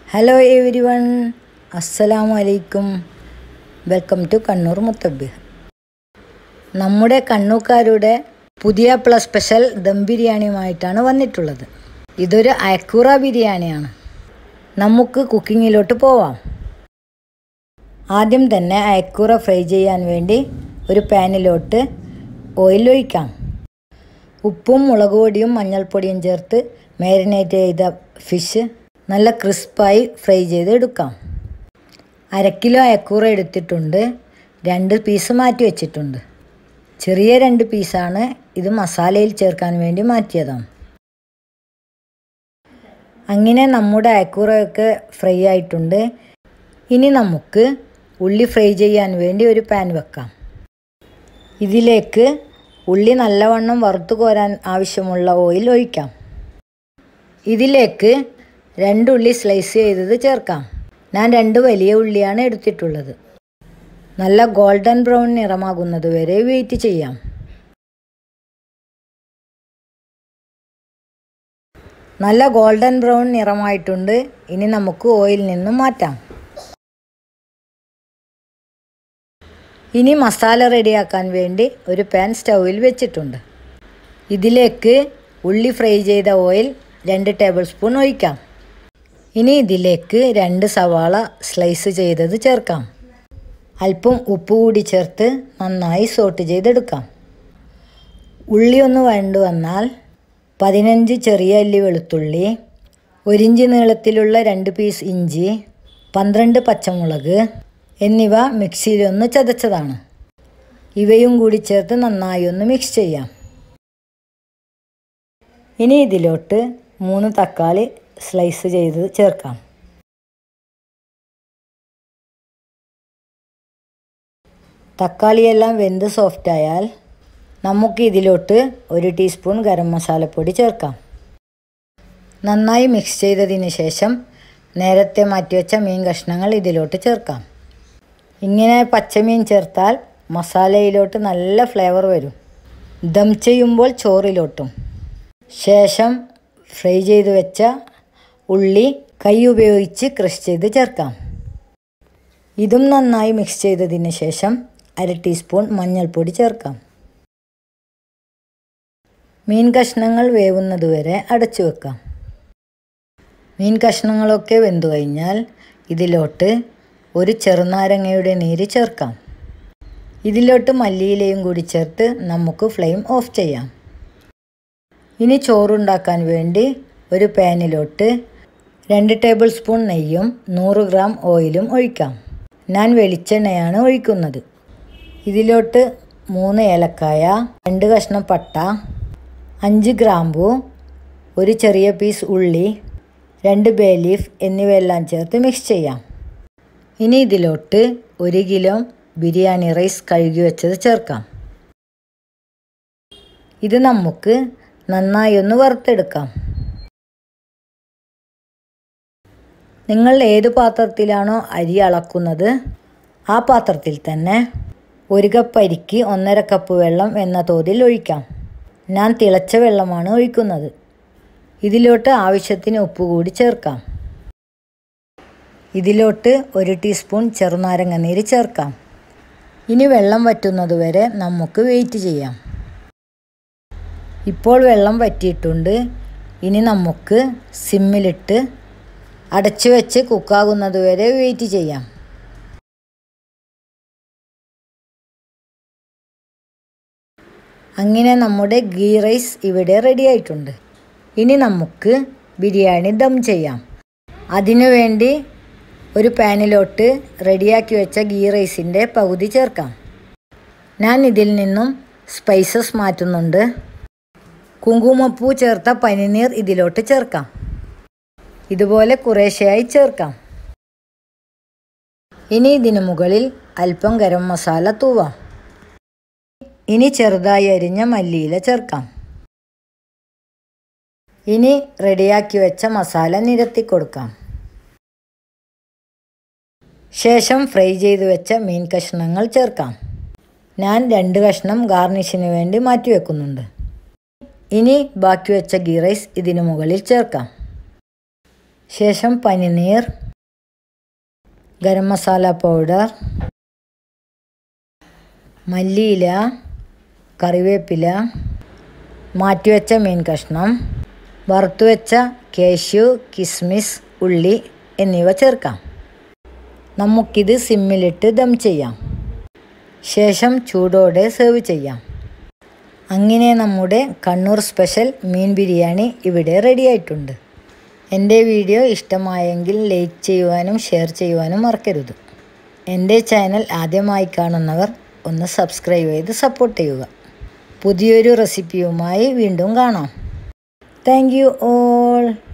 hello every one അസ്സലാമു അലൈക്കും welcome to Kannur മുത്തബ്ബ് നമ്മുടെ കണ്ണൂക്കാരുടെ പുതിയ പ്ലസ് സ്പെഷ്യൽ ദം ബിരിയാണിയുമായിട്ടാണ് വന്നിട്ടുള്ളത് ഇതൊരു അയക്കൂറ ബിരിയാണിയാണ് നമുക്ക് കുക്കിങ്ങിലോട്ട് പോവാം ആദ്യം തന്നെ അയക്കൂറ ഫ്രൈ ചെയ്യാൻ വേണ്ടി ഒരു പാനിലോട്ട് ഓയിൽ ഒഴിക്കാം ഉപ്പും മുളക് പൊടിയും മഞ്ഞൾപ്പൊടിയും ചേർത്ത് മാരിനേറ്റ് ചെയ്ത ഫിഷ് നല്ല ക്രിസ്പായി ഫ്രൈ ചെയ്ത് എടുക്കാം അര കിലോ അയക്കൂറ എടുത്തിട്ടുണ്ട് രണ്ട് പീസ് മാറ്റി വെച്ചിട്ടുണ്ട് ചെറിയ രണ്ട് പീസാണ് ഇത് മസാലയിൽ ചേർക്കാൻ വേണ്ടി മാറ്റിയതാണ് അങ്ങനെ നമ്മുടെ അയക്കൂറയൊക്കെ ഫ്രൈ ആയിട്ടുണ്ട് ഇനി നമുക്ക് ഉള്ളി ഫ്രൈ ചെയ്യാൻ വേണ്ടി ഒരു പാൻ വെക്കാം ഇതിലേക്ക് ഉള്ളി നല്ലവണ്ണം വറുത്തു കോരാൻ ആവശ്യമുള്ള ഓയിൽ ഒഴിക്കാം ഇതിലേക്ക് രണ്ട് ഉള്ളി സ്ലൈസ് ചെയ്തത് ചേർക്കാം ഞാൻ രണ്ട് വലിയ ഉള്ളിയാണ് എടുത്തിട്ടുള്ളത് നല്ല ഗോൾഡൻ ബ്രൗൺ നിറമാകുന്നത് വരെ വെയിറ്റ് ചെയ്യാം നല്ല ഗോൾഡൻ ബ്രൗൺ നിറമായിട്ടുണ്ട് ഇനി നമുക്ക് ഓയിൽ നിന്നും മാറ്റാം ഇനി മസാല റെഡിയാക്കാൻ വേണ്ടി ഒരു പാൻ സ്റ്റൗവിൽ വെച്ചിട്ടുണ്ട് ഇതിലേക്ക് ഉള്ളി ഫ്രൈ ചെയ്ത ഓയിൽ രണ്ട് ടേബിൾ സ്പൂൺ ഒഴിക്കാം ഇനി ഇതിലേക്ക് രണ്ട് സവാള സ്ലൈസ് ചെയ്തത് ചേർക്കാം അല്പം ഉപ്പ് കൂടി ചേർത്ത് നന്നായി സോട്ട് ചെയ്തെടുക്കാം ഉള്ളി ഒന്ന് വഴണ്ടു വന്നാൽ പതിനഞ്ച് ചെറിയ അല്ലി വെളുത്തുള്ളി ഒരിഞ്ച് നീളത്തിലുള്ള രണ്ട് പീസ് ഇഞ്ചി പന്ത്രണ്ട് പച്ചമുളക് എന്നിവ മിക്സിയിലൊന്ന് ചതച്ചതാണ് ഇവയും കൂടി ചേർത്ത് നന്നായി ഒന്ന് മിക്സ് ചെയ്യാം ഇനി ഇതിലോട്ട് മൂന്ന് തക്കാളി സ്ലൈസ് ചെയ്ത് ചേർക്കാം തക്കാളിയെല്ലാം വെന്ത് സോഫ്റ്റായാൽ നമുക്ക് ഇതിലോട്ട് ഒരു ടീസ്പൂൺ ഗരം മസാലപ്പൊടി ചേർക്കാം നന്നായി മിക്സ് ചെയ്തതിന് ശേഷം നേരത്തെ മാറ്റിവെച്ച മീൻ കഷ്ണങ്ങൾ ഇതിലോട്ട് ചേർക്കാം ഇങ്ങനെ പച്ചമീൻ ചേർത്താൽ മസാലയിലോട്ട് നല്ല ഫ്ലേവർ വരും ദം ചെയ്യുമ്പോൾ ചോറിലോട്ടും ശേഷം ഫ്രൈ ചെയ്ത് വെച്ച ഉള്ളി കൈ ഉപയോഗിച്ച് ക്രഷ് ചെയ്ത് ചേർക്കാം ഇതും നന്നായി മിക്സ് ചെയ്തതിന് ശേഷം അര ടീസ്പൂൺ മഞ്ഞൾപ്പൊടി ചേർക്കാം മീൻ കഷ്ണങ്ങൾ വേവുന്നതുവരെ അടച്ചു വെക്കാം മീൻ കഷ്ണങ്ങളൊക്കെ വെന്തു കഴിഞ്ഞാൽ ഇതിലോട്ട് ഒരു ചെറുനാരങ്ങയുടെ നീര് ചേർക്കാം ഇതിലോട്ട് മല്ലിയിലയും കൂടി ചേർത്ത് നമുക്ക് ഫ്ലെയിം ഓഫ് ചെയ്യാം ഇനി ചോറുണ്ടാക്കാൻ വേണ്ടി ഒരു പാനിലോട്ട് രണ്ട് ടേബിൾ സ്പൂൺ നെയ്യും നൂറ് ഗ്രാം ഓയിലും ഒഴിക്കാം ഞാൻ വെളിച്ചെണ്ണയാണ് ഒഴിക്കുന്നത് ഇതിലോട്ട് മൂന്ന് ഏലക്കായ രണ്ട് കഷ്ണം പട്ട അഞ്ച് ഗ്രാമ്പു ഒരു ചെറിയ പീസ് ഉള്ളി രണ്ട് ബേ ലീഫ് എന്നിവയെല്ലാം ചേർത്ത് മിക്സ് ചെയ്യാം ഇനി ഇതിലോട്ട് ഒരു കിലോ ബിരിയാണി റൈസ് കഴുകി വെച്ചത് ചേർക്കാം ഇത് നമുക്ക് നന്നായി ഒന്ന് വറുത്തെടുക്കാം നിങ്ങൾ ഏത് പാത്രത്തിലാണോ അരി അളക്കുന്നത് ആ പാത്രത്തിൽ തന്നെ ഒരു കപ്പ് അരിക്ക് ഒന്നര കപ്പ് വെള്ളം എന്ന തോതിൽ ഒഴിക്കാം ഞാൻ തിളച്ച വെള്ളമാണ് ഒഴിക്കുന്നത് ഇതിലോട്ട് ആവശ്യത്തിന് ഉപ്പ് കൂടി ചേർക്കാം ഇതിലോട്ട് ഒരു ടീസ്പൂൺ ചെറുനാരങ്ങ നീര് ചേർക്കാം ഇനി വെള്ളം വറ്റുന്നത് വരെ നമുക്ക് വെയിറ്റ് ചെയ്യാം ഇപ്പോൾ വെള്ളം വറ്റിയിട്ടുണ്ട് ഇനി നമുക്ക് സിമ്മിലിട്ട് അടച്ചു വെച്ച് കുക്കാകുന്നത് വരെ വെയിറ്റ് ചെയ്യാം അങ്ങനെ നമ്മുടെ ഗീ റൈസ് ഇവിടെ റെഡി ആയിട്ടുണ്ട് ഇനി നമുക്ക് ബിരിയാണി ദം ചെയ്യാം അതിനു വേണ്ടി ഒരു പാനിലോട്ട് റെഡിയാക്കി വെച്ച ഗീ റൈസിൻ്റെ പകുതി ചേർക്കാം ഞാൻ ഇതിൽ നിന്നും സ്പൈസസ് മാറ്റുന്നുണ്ട് കുങ്കുമപ്പൂ ചേർത്ത പനിനീർ ഇതിലോട്ട് ചേർക്കാം ഇതുപോലെ കുറേശ്ശെയായി ചേർക്കാം ഇനി ഇതിനു മുകളിൽ അല്പം ഗരം മസാല തൂവാം ഇനി ചെറുതായി അരിഞ്ഞ മല്ലിയില ചേർക്കാം ഇനി റെഡിയാക്കി വെച്ച മസാല നിരത്തി കൊടുക്കാം ശേഷം ഫ്രൈ ചെയ്ത് വെച്ച മീൻ കഷ്ണങ്ങൾ ചേർക്കാം ഞാൻ രണ്ട് കഷ്ണം ഗാർണിഷിന് വേണ്ടി മാറ്റി വെക്കുന്നുണ്ട് ഇനി ബാക്കി വെച്ച ഗീ റൈസ് ഇതിനു മുകളിൽ ചേർക്കാം ശേഷം പനിനീർ ഗരം മസാല പൗഡർ മല്ലിയില കറിവേപ്പില മാറ്റിവെച്ച മീൻ കഷ്ണം വറുത്തുവെച്ച കേശു കിസ്മിസ് ഉള്ളി എന്നിവ ചേർക്കാം നമുക്കിത് സിമ്മിലിട്ട് ദം ചെയ്യാം ശേഷം ചൂടോടെ സെർവ് ചെയ്യാം അങ്ങനെ നമ്മുടെ കണ്ണൂർ സ്പെഷ്യൽ മീൻ ബിരിയാണി ഇവിടെ റെഡി ആയിട്ടുണ്ട് എൻ്റെ വീഡിയോ ഇഷ്ടമായെങ്കിൽ ലൈക്ക് ചെയ്യുവാനും ഷെയർ ചെയ്യുവാനും മറക്കരുത് എൻ്റെ ചാനൽ ആദ്യമായി കാണുന്നവർ ഒന്ന് സബ്സ്ക്രൈബ് ചെയ്ത് സപ്പോർട്ട് ചെയ്യുക പുതിയൊരു റെസിപ്പിയുമായി വീണ്ടും കാണാം താങ്ക് യു ഓൾ